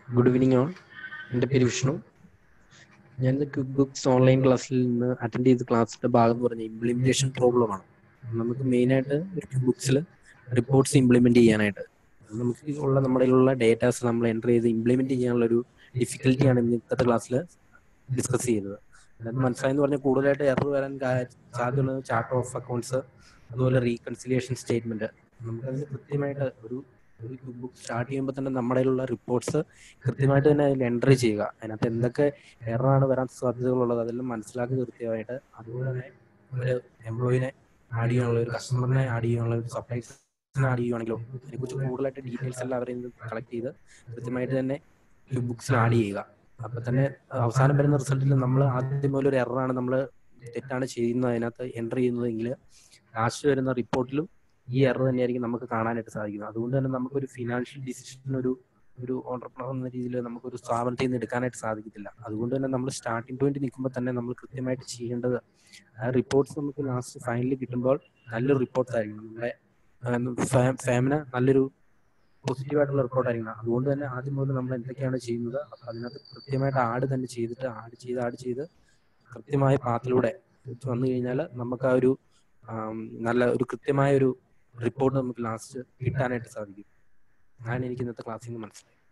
good evening all എൻ്റെ പേര് വിഷ്ണു ഞാൻ ക്വിക്ക് ബുക്സ് ഓൺലൈൻ ക്ലാസ്സിൽ നിന്ന് അറ്റൻഡ് ചെയ്ത ക്ലാസ്സിന്റെ ഭാഗം എന്ന് പറഞ്ഞ ഇംപ്ലിമെന്റേഷൻ പ്രോബ്ലം ആണ് നമുക്ക് മെയിനായിട്ട് ഒരു ക്വിക്ക് ബുക്സിൽ റിപ്പോർട്ട്സ് ഇംപ്ലിമെന്റ് ചെയ്യാനായിട്ട് നമുക്ക് ഉള്ള നമ്മുടെ കയ്യിലുള്ള ഡേറ്റാസ് നമ്മൾ എൻ്റർ ചെയ്ത് ഇംപ്ലിമെന്റ് ചെയ്യാനുള്ള ഒരു ഡിഫിക്കൽറ്റിയാണ് ഇന്നത്തെ ക്ലാസ്സിൽ ഡിസ്കസ് ചെയ്തത് അതിനകത്ത് മനസ്സിലായെന്ന് പറഞ്ഞാൽ കൂടുതലായിട്ട് എറർ വരാൻ കാ- സാധ്യതയുള്ളത് ചാർട്ട് ഓഫ് അക്കൗണ്ട്സ് അതുപോലെ റീകൺസിലിയേഷൻ സ്റ്റേറ്റ്മെന്റ് നമുക്കതിന് കൃത്യമായിട്ട് ഒരു ഒരു ക്വിക്ക് ബുക്ക് സ്റ്റാർട്ട് ചെയ്യുമ്പോൾ തന്നെ നമ്മുടെ കയ്യിലുള്ള റിപ്പോർട്ട്സ് കൃത്യമായിട്ട് തന്നെ അതിൽ എൻട്രി ചെയ്യുക അതിനകത്ത് എന്തൊക്കെ എററാണ് വരാൻ സാധ്യതകളുള്ളത് അതെല്ലാം മനസ്സിലാക്കി കൃത്യമായിട്ട് അതുപോലെ തന്നെ ഒരു എംപ്ലോയിനെ ആഡ് ചെയ്യാനുള്ള ഒരു കസ്റ്റമറിനെ ആഡ് ചെയ്യാനുള്ള ഒരു സപ്ലൈസിനെ ആഡ് ചെയ്യുകയാണെങ്കിലോ അതിനെക്കുറിച്ച് കൂടുതലായിട്ട് ഡീറ്റെയിൽസ് എല്ലാം അവരിൽ നിന്ന് കളക്ട് ചെയ്ത് കൃത്യമായിട്ട് തന്നെ ക്വിക്ക് ബുക്സിൽ ആഡ് ചെയ്യുക അപ്പൊ തന്നെ അവസാനം വരുന്ന റിസൾട്ടിൽ നമ്മൾ ആദ്യം മുതൽ ഒരു എററാണ് നമ്മൾ തെറ്റാണ് ചെയ്യുന്നത് അതിനകത്ത് എൻ്റർ ചെയ്യുന്നതെങ്കിൽ ലാസ്റ്റ് വരുന്ന റിപ്പോർട്ടിലും ഈ എറർ തന്നെയായിരിക്കും നമുക്ക് കാണാനായിട്ട് സാധിക്കുന്നത് അതുകൊണ്ട് തന്നെ നമുക്കൊരു ഫിനാൻഷ്യൽ ഡിസിഷൻ ഒരു ഒരു ഓണ്ടർപ്രണർ എന്ന രീതിയിൽ നമുക്കൊരു സ്ഥാപനത്തിൽ നിന്ന് എടുക്കാനായിട്ട് സാധിക്കത്തില്ല അതുകൊണ്ട് തന്നെ നമ്മൾ സ്റ്റാർട്ടിംഗ് പോയിന്റ് നിൽക്കുമ്പോൾ തന്നെ നമ്മൾ കൃത്യമായിട്ട് ചെയ്യേണ്ടത് ആ റിപ്പോർട്ട്സ് നമുക്ക് ലാസ്റ്റ് ഫൈനലിൽ കിട്ടുമ്പോൾ നല്ലൊരു റിപ്പോർട്ട്സ് ആയിരിക്കും നമ്മുടെ ഫാമിന് നല്ലൊരു പോസിറ്റീവ് ആയിട്ടുള്ള റിപ്പോർട്ട് ആയിരിക്കണം അതുകൊണ്ട് തന്നെ ആദ്യം മുതൽ നമ്മൾ എന്തൊക്കെയാണ് ചെയ്യുന്നത് അപ്പൊ അതിനകത്ത് കൃത്യമായിട്ട് ആഡ് തന്നെ ചെയ്തിട്ട് ആഡ് ചെയ്ത് ആഡ് ചെയ്ത് കൃത്യമായ പാത്തിലൂടെ വന്നു കഴിഞ്ഞാൽ നമുക്ക് ആ ഒരു ആം, നല്ല ഒരു കൃത്യമായ ഒരു റിപ്പോർട്ട് നമുക്ക് ലാസ്റ്റ് കിട്ടാനായിട്ട് സാധിക്കും അതാണ് എനിക്ക് ഇന്നത്തെ ക്ലാസ്സിൽ നിന്ന് മനസ്സിലായി